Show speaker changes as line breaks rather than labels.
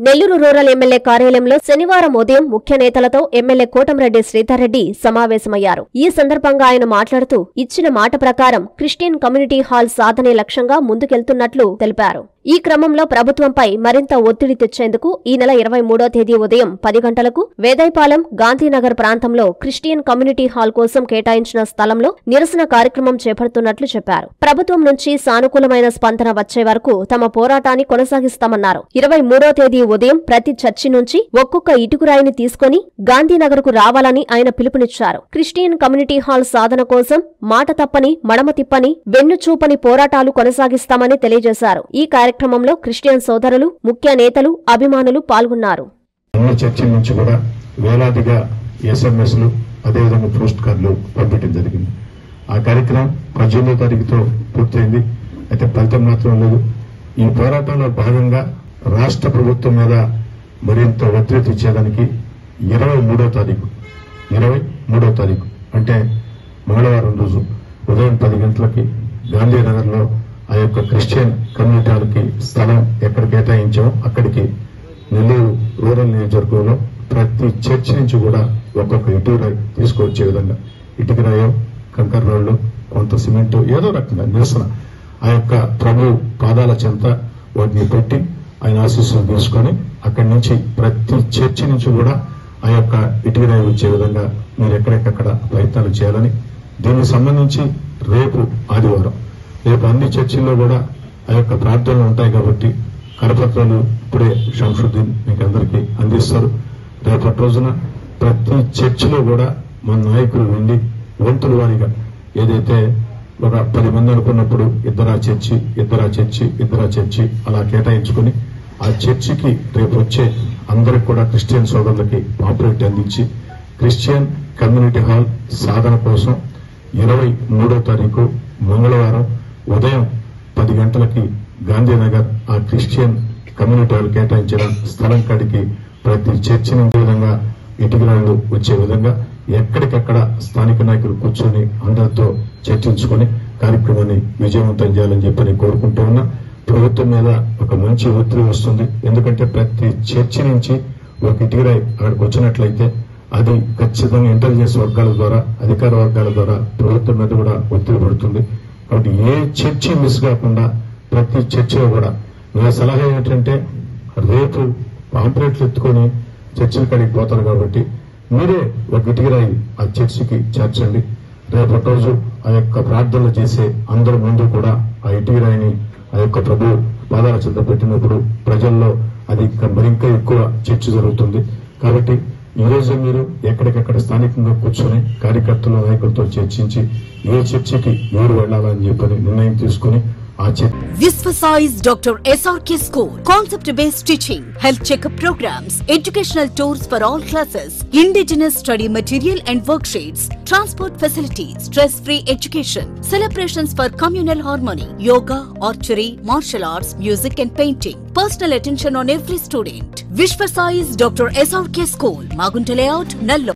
Nellore rural MLA కార్యాలయంలో శనివారం ఉదయం ముఖ్య నేతలతో ఎమ్మెల్యే కోటంరెడ్డి శ్రీధర్ రెడ్డి సమావేశమయ్యారు ఈ సందర్భంగా ఆయన మాట్లాడుతూ ఇచ్చిన మాట ప్రకారం క్రిస్టియన్ కమ్యూనిటీ హాల్ సాధనే లక్ష్యంగా ముందుకెళ్తున్నట్లు తెలిపారు ఈ క్రమంలో ప్రభుత్వంపై మరింత ఒత్తిడి తెచ్చేందుకు ఈ నెల ఇరవై మూడో తేదీ ఉదయం పది గంటలకు వేదాయపాలెం గాంధీనగర్ ప్రాంతంలో క్రిస్టియన్ కమ్యూనిటీ హాల్ కోసం కేటాయించిన స్థలంలో నిరసన కార్యక్రమం చేపడుతున్నట్లు చెప్పారు ప్రభుత్వం నుంచి సానుకూలమైన స్పందన వచ్చే వరకు తమ పోరాటాన్ని కొనసాగిస్తామన్నారు ఇరవై మూడో తేదీ ఉదయం ప్రతి చర్చి నుంచి ఒక్కొక్క ఇటుకురాయిని తీసుకుని గాంధీనగర్ కు రావాలని ఆయన పిలుపునిచ్చారు క్రిస్టియన్ కమ్యూనిటీ హాల్ సాధన కోసం మాట తప్పని మడమ తిప్పని వెన్ను చూపని పోరాటాలు కొనసాగిస్తామని తెలియజేశారు ఈ కార్యక్రమంలో క్రిస్టియన్ సోదరులు ముఖ్య నేతలు అభిమానులు పాల్గొన్నారు
అన్ని చర్చిల నుంచి కూడా వేలాదిగా ఎస్ఎంఎస్లు అదేవిధంగా పోస్ట్ కార్డులు పంపించడం జరిగింది ఆ కార్యక్రమం పద్దెనిమిదో తారీఖుతో పూర్తయింది అయితే ఫలితం మాత్రం లేదు ఈ పోరాటంలో భాగంగా రాష్ట్ర ప్రభుత్వం మీద మరింత ఒత్తిడి తెచ్చేదానికి ఇరవై మూడో తారీఖు ఇరవై మూడో తారీఖు అంటే మంగళవారం రోజు ఉదయం పది గంటలకి గాంధీనగర్లో ఆ యొక్క క్రిస్టియన్ కమ్యూనిటీ హాల్కి స్థలం ఎక్కడ కేటాయించామో అక్కడికి నెల్లూరు రూరల్ నియోజకవర్గంలో ప్రతి చర్చి నుంచి కూడా ఒక్కొక్క ఇటుక రాయి తీసుకొచ్చే విధంగా ఇటుక రాయో కంకర రాళ్ళు కొంత సిమెంట్ ఏదో రకంగా నిరసన ఆ యొక్క ప్రభు పాదాల చెంత వాటిని పెట్టి ఆయన ఆశీస్సులు తీసుకొని అక్కడి నుంచి ప్రతి చర్చి నుంచి కూడా ఆ యొక్క ఇటుక రాయి వచ్చే విధంగా మీరు ఎక్కడికక్కడ ప్రయత్నాలు చేయాలని దీనికి సంబంధించి రేపు ఆదివారం రేపు అన్ని చర్చిల్లో కూడా ఆ యొక్క ప్రార్థనలు ఉంటాయి కాబట్టి కరపత్రాలు ఇప్పుడే షంషుద్దీన్ మీకు అందరికీ అందిస్తారు రేపటి రోజున ప్రతి చర్చిలో కూడా మన నాయకులు వెళ్ళి వంతుల వారీగా ఏదైతే ఒక పది మంది అనుకున్నప్పుడు ఇద్దరా చర్చి ఇద్దరా చర్చి ఇద్దరా చర్చి అలా కేటాయించుకుని ఆ చర్చికి రేపు వచ్చే అందరికి కూడా క్రిస్టియన్ సోదరులకి పాపులేట్ అందించి క్రిస్టియన్ కమ్యూనిటీ హాల్ సాధన కోసం ఇరవై మూడో తారీఖు మంగళవారం ఉదయం పది గంటలకి గాంధీనగర్ ఆ క్రిస్టియన్ కమ్యూనిటీ హాల్ కేటాయించిన స్థలం కాడికి ప్రతి చర్చి నుంచి విధంగా ఇటుకరాళ్ళు వచ్చే విధంగా ఎక్కడికక్కడ స్థానిక నాయకులు కూర్చొని అందరితో చర్చించుకొని కార్యక్రమాన్ని విజయవంతం చేయాలని చెప్పి నేను కోరుకుంటూ ఉన్నా ప్రభుత్వం మీద ఒక మంచి ఒత్తిడి వస్తుంది ఎందుకంటే ప్రతి చర్చి నుంచి ఒక ఇటుకరాయి అక్కడికి వచ్చినట్లయితే అది ఖచ్చితంగా ఇంటెలిజెన్స్ వర్గాల ద్వారా అధికార వర్గాల ద్వారా ప్రభుత్వం మీద కూడా ఒత్తిడి పడుతుంది కాబట్టి ఏ చర్చి మిస్ కాకుండా ప్రతి చర్చిలో కూడా నా సలహా ఏంటంటే రేపు పాంప్లెట్లు ఎత్తుకొని చర్చిల కాడికి పోతారు కాబట్టి మీరే ఒక ఇటుకరాయి ఆ చర్చికి చేర్చండి రేపటి రోజు ఆ యొక్క ప్రార్థనలు చేసే అందరి ముందు కూడా ఆ ఇటుకరాయిని ఆ యొక్క ప్రభు పాదాల చెంత పెట్టినప్పుడు ప్రజల్లో అది ఇంకా మరింకా ఎక్కువ చర్చ జరుగుతుంది కాబట్టి ఈ రోజు మీరు ఎక్కడికక్కడ స్థానికంగా కూర్చొని కార్యకర్తల నాయకులతో చర్చించి ఏ చర్చికి ఎవరు వెళ్లాలని చెప్పని నిర్ణయం తీసుకుని ఆ చర్చ
Visvasize Dr. SRK School. Concept based teaching, health checkup programs, educational tours for all classes, indigenous study material and worksheets, transport facilities, stress free education, celebrations for communal harmony, yoga, archery, martial arts, music and painting. Personal attention on every student. Vishvasize Dr. SRK School, Magunta Layout, Nallo.